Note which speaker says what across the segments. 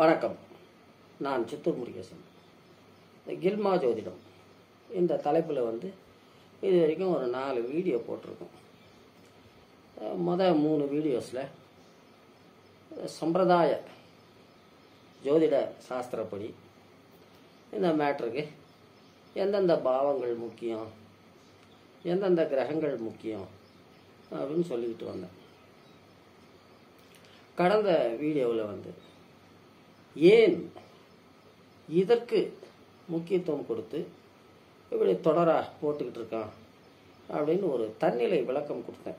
Speaker 1: வணக்கம் நான் சித்தூர் முருகேசன் இந்த கில்மா ஜோதிடம் இந்த தலைப்பில் வந்து இது வரைக்கும் ஒரு நாலு வீடியோ போட்டிருக்கோம் அஹ் முத மூணு வீடியோஸில் சம்பிரதாய ஜோதிட சாஸ்திரப்படி இந்த மேட்ருக்கு எந்தெந்த பாவங்கள் முக்கியம் எந்தெந்த கிரகங்கள் முக்கியம் அப்படின்னு சொல்லிக்கிட்டு வந்தேன் கடந்த வீடியோவில் வந்து ஏன் இதற்கு முக்கியத்துவம் கொடுத்து இப்படி தொடராக போட்டுக்கிட்டு இருக்கான் அப்படின்னு ஒரு தன்னிலை விளக்கம் கொடுத்தேன்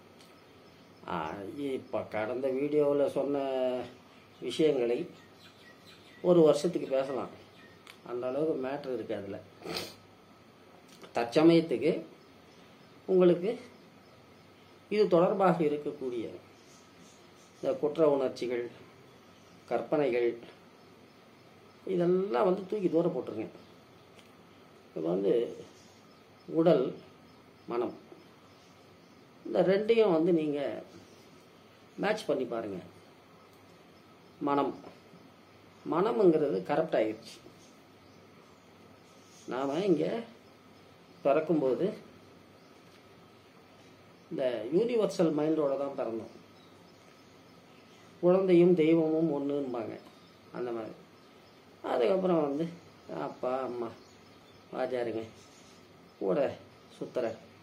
Speaker 1: இப்போ கடந்த வீடியோவில் சொன்ன விஷயங்களை ஒரு வருஷத்துக்கு பேசலாம் அந்த அளவுக்கு மேட்ரு இருக்கு அதில் தற்சமயத்துக்கு உங்களுக்கு இது தொடர்பாக இருக்கக்கூடிய இந்த குற்ற உணர்ச்சிகள் கற்பனைகள் இதெல்லாம் வந்து தூக்கி தூர போட்டுருங்க இப்போ வந்து உடல் மனம் இந்த ரெண்டையும் வந்து நீங்கள் மேட்ச் பண்ணி பாருங்க மனம் மனம்ங்கிறது கரெக்ட் ஆயிடுச்சு நாம் இங்கே பிறக்கும்போது இந்த யூனிவர்சல் மைண்டோட தான் பிறந்தோம் குழந்தையும் தெய்வமும் ஒன்றும்பாங்க அந்த மாதிரி அதுக்கப்புறம் வந்து அப்பா அம்மா வாஜாருங்க கூட சுத்துற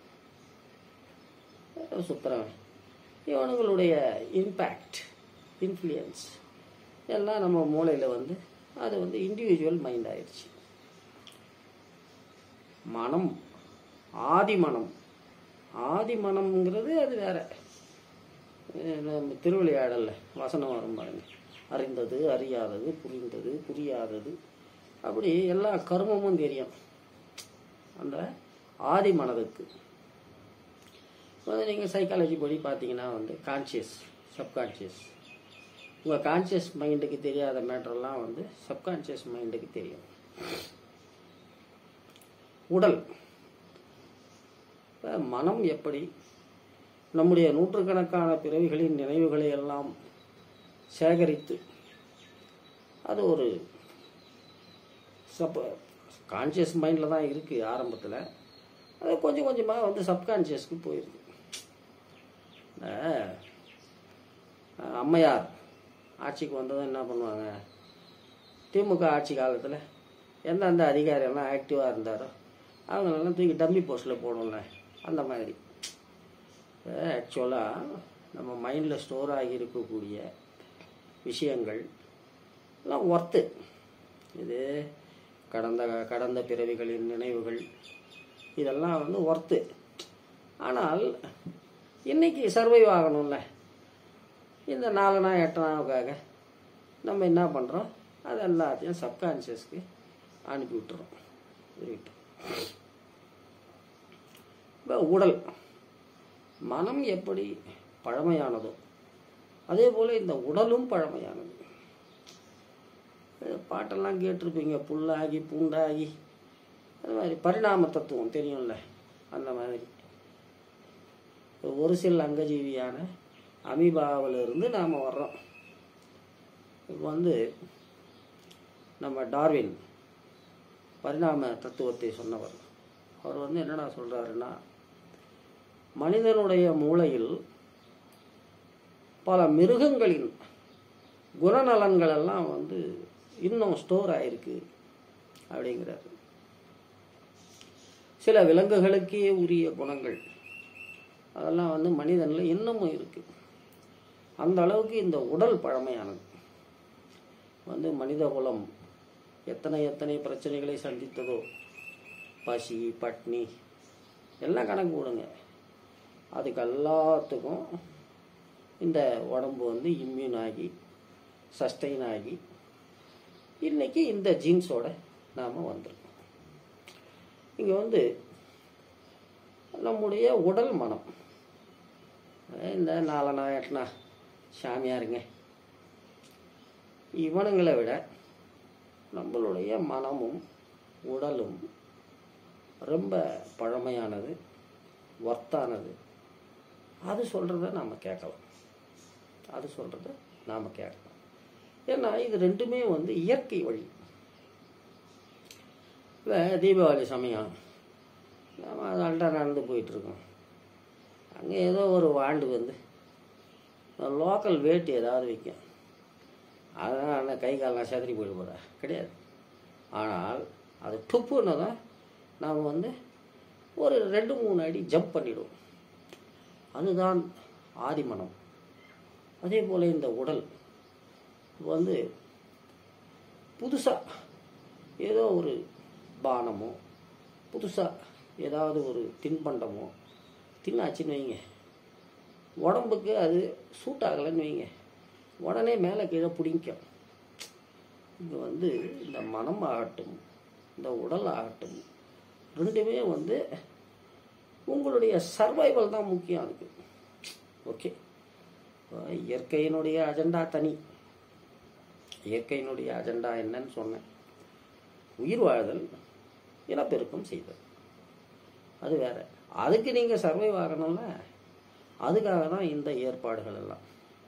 Speaker 1: சுத்துறவன் இவனுங்களுடைய இம்பேக்ட் இன்ஃப்ளூயன்ஸ் எல்லாம் நம்ம மூளையில் வந்து அது வந்து இண்டிவிஜுவல் மைண்ட் ஆயிடுச்சு மனம் ஆதி மனம் ஆதி மனம்ங்கிறது அது வேற அஹ் நம்ம திருவிளையாடல்ல வசனம் வரும் பாருங்க அறிந்தது அறியாதது புரிந்தது புரியாதது அப்படி எல்லா கர்மமும் தெரியும் அந்த ஆதி மனதுக்கு வந்து நீங்கள் சைக்காலஜி படி பார்த்தீங்கன்னா வந்து கான்சியஸ் சப்கான்ஷியஸ் உங்கள் கான்சியஸ் மைண்டுக்கு தெரியாத மேட்டர்லாம் வந்து சப்கான்ஷியஸ் மைண்டுக்கு தெரியும் உடல் இப்ப மனம் எப்படி நம்முடைய நூற்றுக்கணக்கான பிறவிகளின் நினைவுகளை எல்லாம் சேகரித்து அது ஒரு சப் கான்சியஸ் மைண்டில் தான் இருக்குது ஆரம்பத்தில் அது கொஞ்சம் கொஞ்சமாக வந்து சப்கான்ஷியஸ்க்கு போயிருக்கு இந்த, அஹ், அம்மையார் ஆட்சிக்கு வந்ததும் என்ன பண்ணுவாங்க திமுக ஆட்சி காலத்தில் எந்தெந்த அதிகாரியெல்லாம் ஆக்டிவாக இருந்தாரோ அவங்களெல்லாம் தூக்கி டம்மி போஸ்ட்டில் போடணும்ல அந்த மாதிரி ஆக்சுவலாக நம்ம மைண்டில் ஸ்டோர் ஆகி இருக்கக்கூடிய விஷயங்கள் எல்லாம் ஒர்த்து இது கடந்த கடந்த பிறவிகளின் நினைவுகள் இதெல்லாம் வந்து ஒர்த்து ஆனால் இன்னைக்கு சர்வைவ் ஆகணும்ல இந்த நாலு நாள் எட்டு நாளுக்காக நம்ம என்ன பண்ணுறோம் அது எல்லாத்தையும் சப்கான்ஷியஸ்க்கு அனுப்பி விட்டுறோம் இருக்கட்டும். இப்போ உடல் மனம் எப்படி பழமையானதோ அதே போல் இந்த உடலும் பழமையானது இது பாட்டெல்லாம் கேட்டிருப்பீங்க புல்லாகி பூண்டாகி அது மாதிரி பரிணாம தத்துவம் தெரியும்ல அந்த மாதிரி ஒரு சில அங்கஜீவியான அமீபாவில் இருந்து நாம் வர்றோம் இப்போ வந்து நம்ம டார்வின் பரிணாம தத்துவத்தை சொன்னவர் அவர் வந்து என்னடா சொல்றாருன்னா மனிதனுடைய மூளையில் பல மிருகங்களின் குணநலன்கள் எல்லாம் வந்து இன்னும் ஸ்டோர் ஆயிருக்கு அப்படிங்கிறாரு சில விலங்குகளுக்கே உரிய குணங்கள் அதெல்லாம் வந்து மனிதனில் இன்னமும் இருக்கு அந்த அளவுக்கு இந்த உடல் பழமையானது வந்து மனித குலம் எத்தனை எத்தனை பிரச்சனைகளை சந்தித்ததோ பசி பட்னி எல்லாம் கணக்கு போடுங்க அதுக்கு எல்லாத்துக்கும் இந்த உடம்பு வந்து இம்யூன் ஆகி சஸ்டெயின் ஆகி இன்னைக்கு இந்த ஜீன்ஸோட நாம் வந்திருக்கோம் இங்கே வந்து நம்முடைய உடல் மனம் இந்த நாலனா எட்டனா சாமியாருங்க இவனுங்களை விட நம்மளுடைய மனமும் உடலும் ரொம்ப பழமையானது ஒர்த்தானது அது சொல்கிறத நாம் கேட்கலாம் அது சொல்கிறத நாம் கேட்கலாம் ஏன்னா இது ரெண்டுமே வந்து இயற்கை வழி இப்போ தீபாவளி சமயம் நம்ம அதால்ட்டா நடந்து போயிட்டுருக்கோம் அங்கே ஏதோ ஒரு வாண்டு வந்து லோக்கல் வேட்டு ஏதாவது விற்கும் அதனால் அந்த கை காலெலாம் செதறி போயிட போகிறா கிடையாது ஆனால் அது துப்புன்னு தான் நாம் வந்து ஒரு ரெண்டு மூணு அடி ஜம்ப் பண்ணிடுவோம் அதுதான் ஆதிமனம் அதே போல் இந்த உடல் வந்து புதுசாக ஏதோ ஒரு பானமோ புதுசாக ஏதாவது ஒரு தின்பண்டமோ தின்னாச்சுன்னு வைங்க உடம்புக்கு அது சூட் ஆகலைன்னு வைங்க உடனே மேலே கீழே பிடிக்கும் இது வந்து இந்த மனம் ஆகட்டும் இந்த உடல் ஆகட்டும் ரெண்டுமே வந்து உங்களுடைய சர்வைவல் தான் முக்கியம் அதுக்கு ஓகே இயற்கையினுடைய அஜெண்டா தனி இயற்கையினுடைய அஜெண்டா என்னன்னு சொன்னேன் உயிர் வாழ்தல் இனப்பெருக்கம் செய்தல் அது வேற அதுக்கு நீங்கள் சர்வைவ் ஆகணும்ல அதுக்காக தான் இந்த ஏற்பாடுகள் எல்லாம்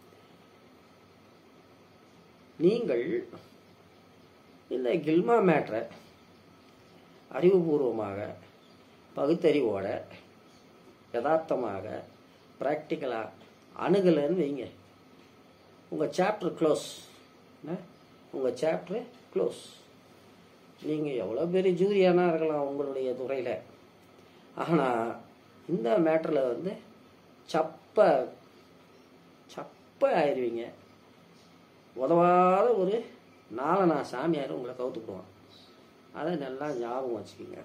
Speaker 1: நீங்கள் இந்த கில்மா மேட்ரை அறிவுபூர்வமாக பகுத்தறிவோட யதார்த்தமாக ப்ராக்டிக்கலாக அணுகலைன்னு வைங்க உங்கள் சாப்டர் க்ளோஸ் உங்கள் சாப்டர் க்ளோஸ் நீங்கள் எவ்வளோ பெரிய ஜூரியானா இருக்கலாம் உங்களுடைய துறையில் ஆனால் இந்த மேட்டரில் வந்து சப்ப சப்ப ஆயிடுவீங்க உதவாத ஒரு நாலனா சாமியார் உங்களை கவுத்துக்கிடுவான் அதை நல்லா ஞாபகம் வச்சுக்கோங்க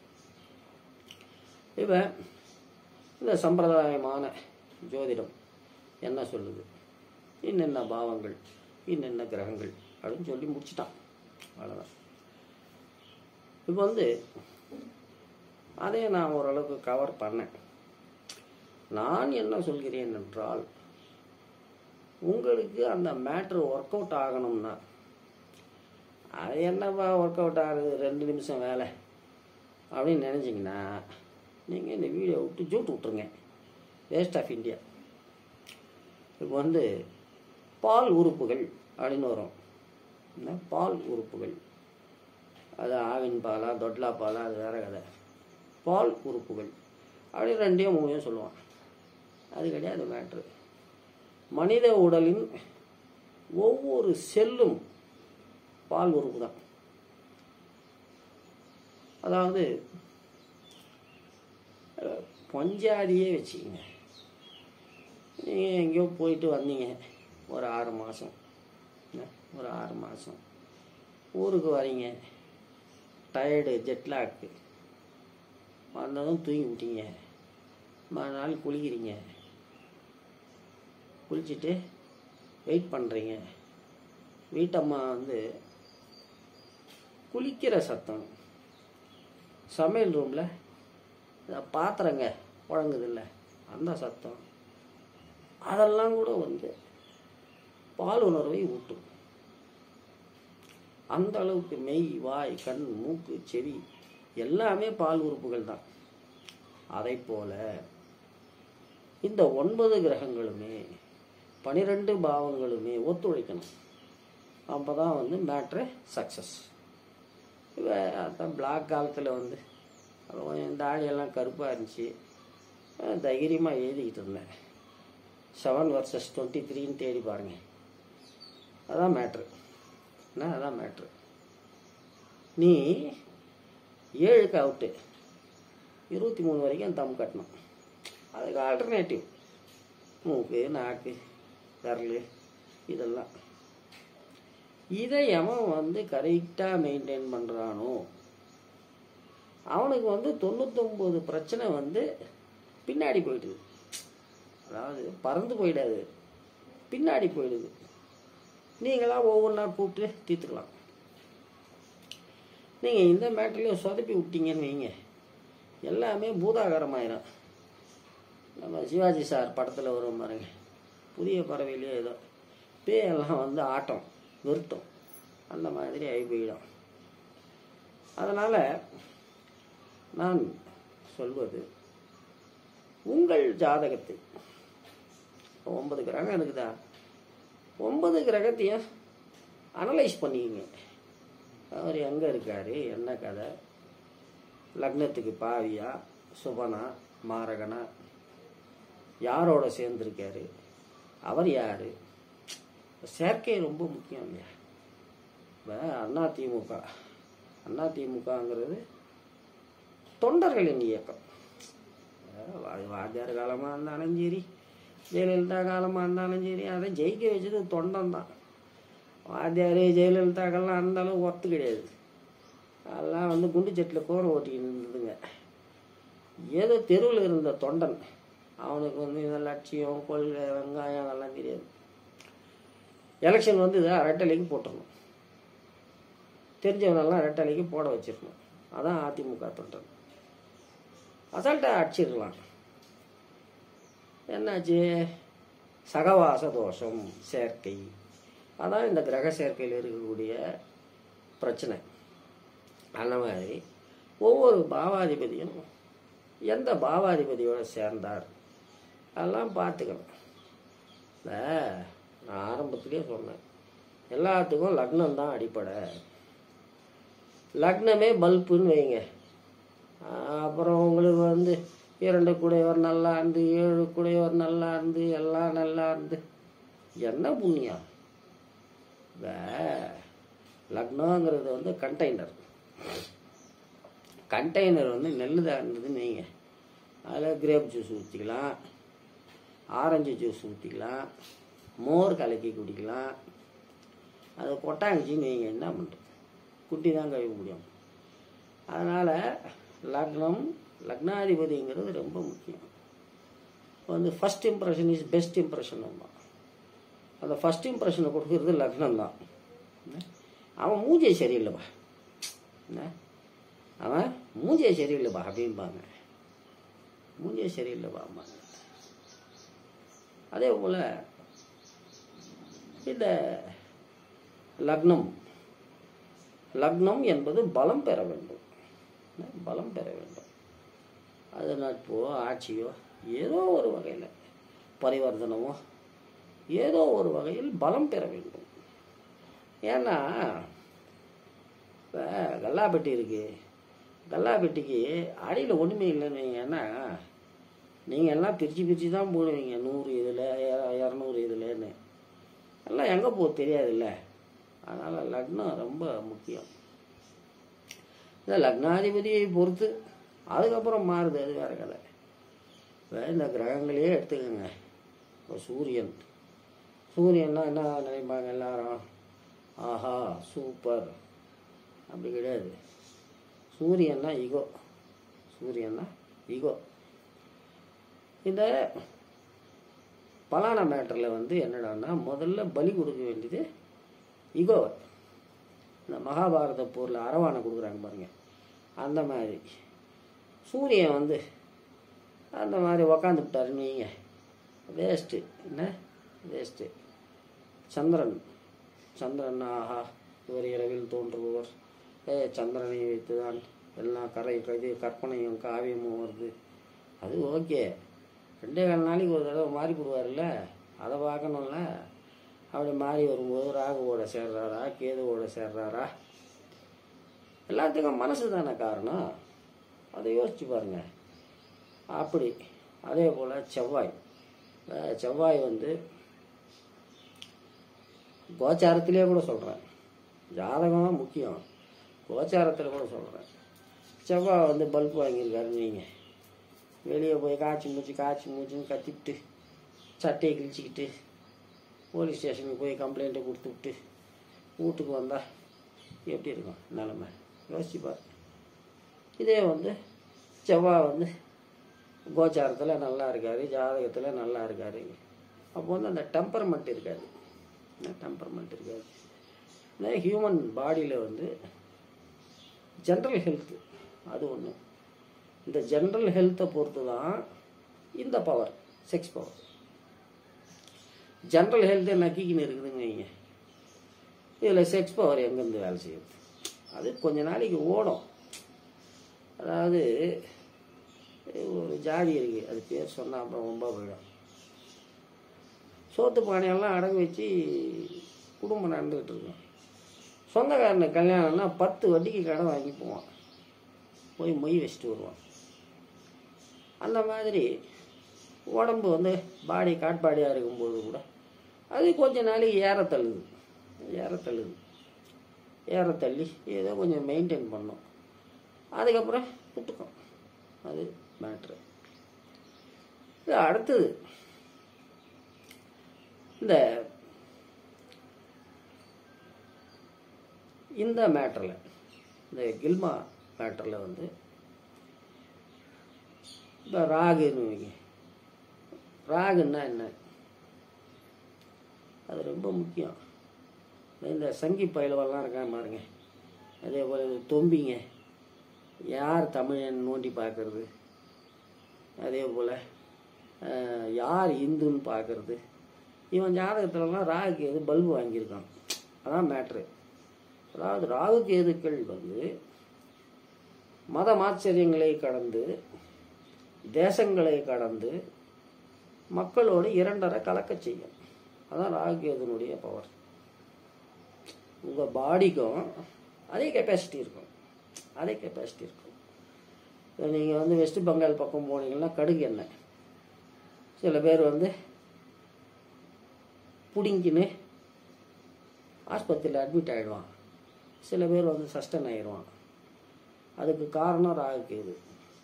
Speaker 1: இப்போ இந்த சம்பிரதாயமான ஜோதிடம் என்ன சொல்லுது இன்னென்ன பாவங்கள் இன்னென்ன கிரகங்கள் அப்படின்னு சொல்லி முடிச்சிட்டான் அவ்வளோதான் இப்போ வந்து அதை நான் ஓரளவுக்கு கவர் பண்ணேன் நான் என்ன சொல்கிறேன் என்றால் உங்களுக்கு அந்த மேட்ரு ஒர்க் அவுட் ஆகணும்னா அது என்னப்பா ஒர்க் அவுட் ஆகுது ரெண்டு நிமிஷம் வேலை அப்படின்னு நினச்சிங்கன்னா நீங்கள் இந்த வீடியோ விட்டு ஜூட் விட்ருங்க வேஸ்ட் ஆஃப் இந்தியா இப்போ வந்து பால் உறுப்புகள் அப்படின்னு வரும் என்ன பால் உறுப்புகள் அது ஆவின் பாலா தொட்லா பாலா அது வேற கதை பால் உறுப்புகள் அப்படி ரெண்டையும் மூணையும் சொல்லுவான் அது கிடையாது மேட்ரு மனித உடலின் ஒவ்வொரு செல்லும் பால் உறுப்பு தான் அதாவது அஹ், பஞ்சாதியே வச்சுக்கோங்க நீங்கள் எங்கேயோ போயிட்டு வந்தீங்க ஒரு ஆறு மாதம் ஒரு ஆறு மாதம் ஊருக்கு வரீங்க டயர்டு ஜெட்லாக்கு வந்ததும் தூங்கி விட்டீங்க மறுநாள் குளிக்கிறீங்க குளிச்சுட்டு வெயிட் பண்ணுறீங்க வீட்டம்மா வந்து குளிக்கிற சத்தம் சமையல் ரூமில் பாத்திரங்க புழங்குதில்ல அந்த சத்தம் அதெல்லாம் கூட வந்து பால் உணர்வை ஊட்டும் அந்த அளவுக்கு மெய் வாய் கண் மூக்கு செவி எல்லாமே பால் உறுப்புகள் தான் அதை போல இந்த ஒன்பது கிரகங்களுமே பனிரெண்டு பாவங்களுமே ஒத்துழைக்கணும் அப்போ தான் வந்து மேட்ரு சக்ஸஸ் இப்போ அதான் பிளாக் காலத்தில் வந்து அப்போ கொஞ்சம் தாடியெல்லாம் கருப்பாக இருந்துச்சு அஹ் தைரியமாக எழுதிக்கிட்டு இருந்தேன் செவன் வர்சஸ் டுவெண்ட்டி த்ரீன்னு தேடி பாருங்க அதான் மேட்ரு என்ன அதான் மேட்ரு நீ ஏழுக்கு அவுட்டு இருபத்தி மூணு வரைக்கும் தம் கட்டணும் அதுக்கு ஆல்டர்னேட்டிவ் மூக்கு நாக்கு விரல் இதெல்லாம் இதை எவன் வந்து கரெக்டாக மெயின்டைன் பண்ணுறானோ அவனுக்கு வந்து தொண்ணூத்தொம்பது பிரச்சனை வந்து பின்னாடி போயிடுது அதாவது பறந்து போயிடாது பின்னாடி போயிடுது நீங்களா ஒவ்வொன்றா கூப்பிட்டு தீர்த்துக்கலாம் நீங்கள் இந்த மேட்டர்லேயும் சொதப்பி விட்டீங்கன்னு வைங்க எல்லாமே பூதாகரமாயிரும் நம்ம சிவாஜி சார் படத்தில் வரும் பாருங்க புதிய பறவையிலேயே ஏதோ பேயெல்லாம் வந்து ஆட்டம் நிறுத்தம் அந்த மாதிரி ஆகி போயிடும் அதனால் நான் சொல்வது உங்கள் ஜாதகத்தை ஒன்பது கிரகம் இருக்குதா ஒன்பது கிரகத்தையும் அனலைஸ் பண்ணிக்கங்க அவர் எங்கே இருக்கார் என்ன கதை லக்னத்துக்கு பாவியா சுபனா மாரகனா யாரோட சேர்ந்துருக்காரு அவர் யார் சேர்க்கை ரொம்ப முக்கியம் இல்லையா இப்போ அண்ணா திமுக அண்ணா திமுகங்கிறது தொண்டர்களின் இயக்கம் அது வாத்தியார் காலமாக இருந்தாலும் சரி ஜெயலலிதா காலமாக இருந்தாலும் சரி அதை ஜெயிக்க வச்சது தொண்டன் தான் வாத்தியார் ஜெயலலிதாக்கெல்லாம் அந்த அளவு ஒர்த்து கிடையாது அதெல்லாம் வந்து குண்டு செட்டில் கோர ஓட்டிக்கிட்டு இருந்ததுங்க ஏதோ தெருவில் இருந்த தொண்டன் அவனுக்கு வந்து இந்த லட்சியம் கொள்கை வெங்காயம் அதெல்லாம் தெரியாது எலெக்ஷன் வந்து இதை ரெட்டலைக்கு போட்டுடணும் தெரிஞ்சவனெல்லாம் ரெட்டலைக்கு போட வச்சிடணும் அதான் அதிமுக தொண்டன் அசால்ட்டாக அடிச்சிருக்கலாம் என்னாச்சு சகவாச தோஷம் சேர்க்கை அதான் இந்த கிரக சேர்க்கையில் இருக்கக்கூடிய பிரச்சனை அந்த மாதிரி ஒவ்வொரு பாவாதிபதியும் எந்த பாவாதிபதியோட சேர்ந்தார் அதெல்லாம் பார்த்துக்கணும் இந்த நான் ஆரம்பத்திலே சொன்னேன் எல்லாத்துக்கும் லக்னம் தான் அடிப்படை லக்னமே பல்புன்னு வைங்க அப்புறம் உங்களுக்கு வந்து இரண்டு குடையவர் நல்லா இருந்து ஏழு குடையவர் நல்லா இருந்து எல்லாம் நல்லா இருந்து என்ன புண்ணியம் இந்த லக்னங்கிறது வந்து கண்டெய்னர் கண்டெய்னர் வந்து நெல் தான் இருந்ததுன்னு வைங்க அதில் கிரேப் ஜூஸ் ஊற்றிக்கலாம் ஆரஞ்சு ஜூஸ் ஊற்றிக்கலாம் மோர் கலக்கி குடிக்கலாம் அது கொட்டாங்குச்சின்னு வைங்க என்ன பண்ணுறது குட்டி தான் கழுவ முடியும் அதனால் லக்னம் லக்னாதிபதிங்கிறது ரொம்ப முக்கியம் வந்து first impression is best impression அந்த ஃபஸ்ட் இம்ப்ரெஷனை கொடுக்கறது லக்னம் தான் அவன் மூஞ்சியை சரியில்லைப்பா என்ன அவன் மூஞ்சியை சரியில்லைப்பா அப்படின்பாங்க மூஞ்சியை சரியில்லைப்பாம்பாங்க அதே போல் இந்த லக்னம் லக்னம் என்பது பலம் பெற வேண்டும் பலம் பெற வேண்டும் அது நட்போ ஆட்சியோ ஏதோ ஒரு வகையில் பரிவர்த்தனமோ ஏதோ ஒரு வகையில் பலம் பெற வேண்டும் ஏன்னா இப்போ கல்லாப்பெட்டி இருக்கு கல்லாப்பெட்டிக்கு அடியில் ஒன்றுமே இல்லைன்னு ஏன்னா நீங்கள் எல்லாம் பிரித்து பிரித்து தான் போடுவீங்க நூறு இதில் இரநூறு இதுலன்னு எல்லாம் எங்கே போகுது தெரியாதுல்ல அதனால் லக்னம் ரொம்ப முக்கியம் இந்த லக்னாதிபதியை பொறுத்து அதுக்கப்புறம் மாறுது அது வேற கதை இப்போ இந்த கிரகங்களையே எடுத்துக்கோங்க இப்போ சூரியன் சூரியன்னா என்ன நினைப்பாங்க எல்லாரும் ஆஹா சூப்பர் அப்படி கிடையாது சூரியன்னா ஈகோ சூரியன்னா ஈகோ இந்த பலான மேட்டரில் வந்து என்னடான்னா முதல்ல பலி கொடுக்க வேண்டியது ஈகோவை இந்த மகாபாரத போரில் அரவானை கொடுக்குறாங்க பாருங்க அந்த மாதிரி சூரியன் வந்து அந்த மாதிரி உக்காந்துட்டாருன்னு வைங்க வேஸ்ட்டு என்ன வேஸ்ட்டு சந்திரன் சந்திரன் ஆஹா இவர் இரவில் தோன்றுபவர் ஏ சந்திரனை வைத்துதான் எல்லாம் கரை இது கற்பனையும் காவியமும் வருது அது ஓகே ரெண்டே கால் நாளைக்கு ஒரு தடவை மாறி போடுவார்ல அதை பார்க்கணும்ல அப்படி மாறி வரும்போது ராகுவோட சேர்றாரா கேதுவோட சேர்றாரா எல்லாத்துக்கும் மனசு தானே காரணம் அதை யோசிச்சு பாருங்க அப்படி அதே போல் செவ்வாய் அஹ் செவ்வாய் வந்து கோச்சாரத்திலே கூட சொல்கிறேன் ஜாதகம் தான் முக்கியம் கோச்சாரத்தில் கூட சொல்கிறேன் செவ்வாய் வந்து பல்ப் வாங்கியிருக்காருன்னு வைங்க வெளியே போய் காய்ச்சி மூச்சு காய்ச்சி மூச்சுன்னு கத்திவிட்டு சட்டையை கிழிச்சிக்கிட்டு போலீஸ் ஸ்டேஷனுக்கு போய் கம்ப்ளைண்ட்டை கொடுத்து விட்டு வீட்டுக்கு வந்தால் எப்படி இருக்கும் நிலமை யோசிச்சு பாரு இதே வந்து செவ்வாய் வந்து கோச்சாரத்தில் நல்லா இருக்காரு ஜாதகத்தில் நல்லா இருக்காரு அப்போ வந்து அந்த டெம்பர்மெண்ட் இருக்காது டெம்பர்மெண்ட் இருக்காது இந்த ஹியூமன் பாடியில் வந்து ஜென்ரல் ஹெல்த் அது ஒன்று இந்த ஜென்ரல் ஹெல்த்தை பொறுத்து தான் இந்த பவர் செக்ஸ் பவர் ஜென்ரல் ஹெல்த்தை நக்கிக்கின்னு இருக்குதுங்க வைங்க இதில் செக்ஸ் பவர் எங்கேருந்து வேலை செய்யுது அது கொஞ்ச நாளைக்கு ஓடும் அதாவது ஒரு ஜாதி இருக்குது அது பேர் சொன்னால் அப்புறம் ரொம்ப போயிடும் சோத்து பானையெல்லாம் அடகு வச்சு குடும்பம் நடந்துக்கிட்டு இருக்கும் சொந்தக்காரனுக்கு கல்யாணம்னா பத்து வட்டிக்கு கடன் வாங்கி போவான் போய் மொய் வச்சுட்டு வருவான் அந்த மாதிரி உடம்பு வந்து பாடி காட்பாடியாக இருக்கும்போது கூட அது கொஞ்ச நாளைக்கு ஏற தள்ளுது ஏற தள்ளுது ஏற தள்ளி ஏதோ கொஞ்சம் மெயின்டைன் பண்ணும் அதுக்கப்புறம் விட்டுக்கும் அது மேட்ரு இது அடுத்தது இந்த இந்த மேட்டரில் இந்த கில்மா மேட்டரில் வந்து இப்போ ராகுன்னு வைங்க ராகுன்னா என்ன அது ரொம்ப முக்கியம் இந்த சங்கி பயிலவெல்லாம் இருக்கான் பாருங்க அதே போல் இந்த தொம்பிங்க யார் தமிழன் நோண்டி பார்க்கறது அதே போல் யார் இந்துன்னு பார்க்கறது இவன் ஜாதகத்துலலாம் ராகுக்கு எது பல்பு வாங்கியிருக்கான் அதான் மேட்ரு அதாவது ராகு கேதுக்கள் வந்து மத மாச்சரியங்களை கடந்து தேசங்களை கடந்து மக்களோடு இரண்டரை கலக்கச் செய்யும் அதான் ராகு கேதுனுடைய பவர் உங்கள் பாடிக்கும் அதே கெப்பாசிட்டி இருக்கும் அதே கெப்பாசிட்டி இருக்கும் நீங்கள் வந்து வெஸ்ட் பெங்கால் பக்கம் போனீங்கன்னா கடுகு எண்ணெய் சில பேர் வந்து புடிங்கின்னு ஆஸ்பத்திரியில் அட்மிட் ஆகிடுவான் சில பேர் வந்து சஸ்டன் ஆயிடுவான் அதுக்கு காரணம் ராகு கேது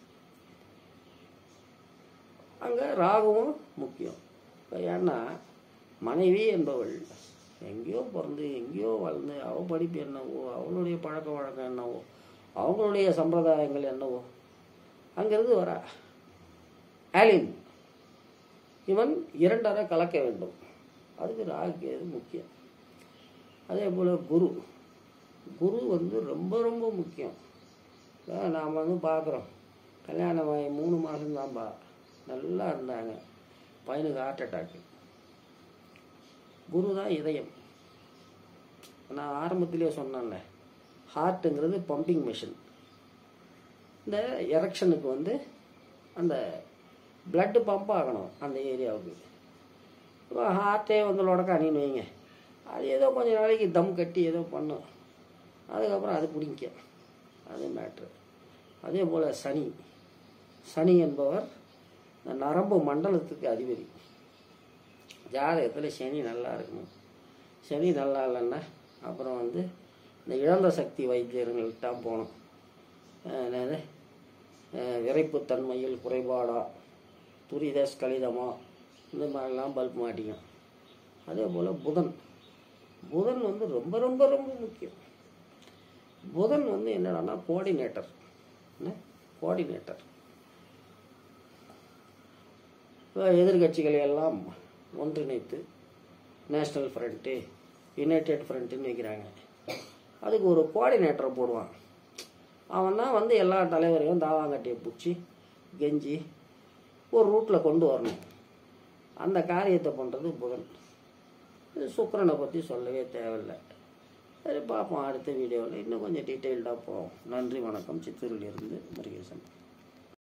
Speaker 1: அங்கே ராகுவும் முக்கியம் இப்போ ஏன்னா மனைவி என்பவள் எங்கேயோ பிறந்து எங்கேயோ வளர்ந்து அவள் படிப்பு என்னவோ அவளுடைய பழக்க வழக்கம் என்னவோ அவங்களுடைய சம்பிரதாயங்கள் என்னவோ அங்கிருந்து வரா ஆலின் இவன் இரண்டரை கலக்க வேண்டும் அதுக்கு ராகு முக்கியம் அதே போல் குரு குரு வந்து ரொம்ப ரொம்ப முக்கியம் நாம் வந்து பார்க்குறோம் கல்யாணம் ஆகி மூணு மாதம்தான்பா நல்லா இருந்தாங்க பையனுக்கு ஹார்ட் அட்டாக்கு குரு தான் இதயம் நான் ஆரம்பத்திலே சொன்னேன்ல ஹார்ட்டுங்கிறது பம்பிங் மிஷின் இந்த எரெக்ஷனுக்கு வந்து அந்த பிளட்டு பம்ப் ஆகணும் அந்த ஏரியாவுக்கு இப்போ ஹார்ட்டே வந்து லொடக்கானின்னு வைங்க அது ஏதோ கொஞ்ச நாளைக்கு தம் கட்டி ஏதோ பண்ணும் அதுக்கப்புறம் அது பிடிக்க அது மேட்ரு அதே போல் சனி சனி என்பவர் இந்த நரம்பு மண்டலத்துக்கு அதிபதி ஜாதகத்தில் சனி நல்லா இருக்கணும் சனி நல்லா இல்லைன்னா அப்புறம் வந்து இந்த இழந்த சக்தி வைத்தியர்கள்ட்ட தான் போகணும் என்னது விரைப்புத்தன்மையில் குறைபாடா துரித ஸ்கலிதமா இந்த மாதிரிலாம் பல்ப் மாட்டிக்கும் அதே போல் புதன் புதன் வந்து ரொம்ப ரொம்ப ரொம்ப முக்கியம் புதன் வந்து என்னடான்னா கோஆர்டினேட்டர் என்ன கோஆர்டினேட்டர் எதிர்கட்சிகளை எல்லாம் ஒன்றிணைத்து நேஷ்னல் ஃப்ரண்ட்டு யுனைடெட் ஃப்ரண்ட்டுன்னு வைக்கிறாங்க அதுக்கு ஒரு கோஆர்டினேட்டரை போடுவான் அவன் தான் வந்து எல்லா தலைவரையும் தாவாங்கட்டியை பிடிச்சி கெஞ்சி ஒரு ரூட்டில் கொண்டு வரணும் அந்த காரியத்தை பண்ணுறது புதன் இது சுக்கரனை பற்றி சொல்லவே தேவையில்லை சரி பார்ப்போம் அடுத்த வீடியோவில் இன்னும் கொஞ்சம் டீட்டெயில்டாக போவோம் நன்றி வணக்கம் சித்தூரிலிருந்து முருகேசன்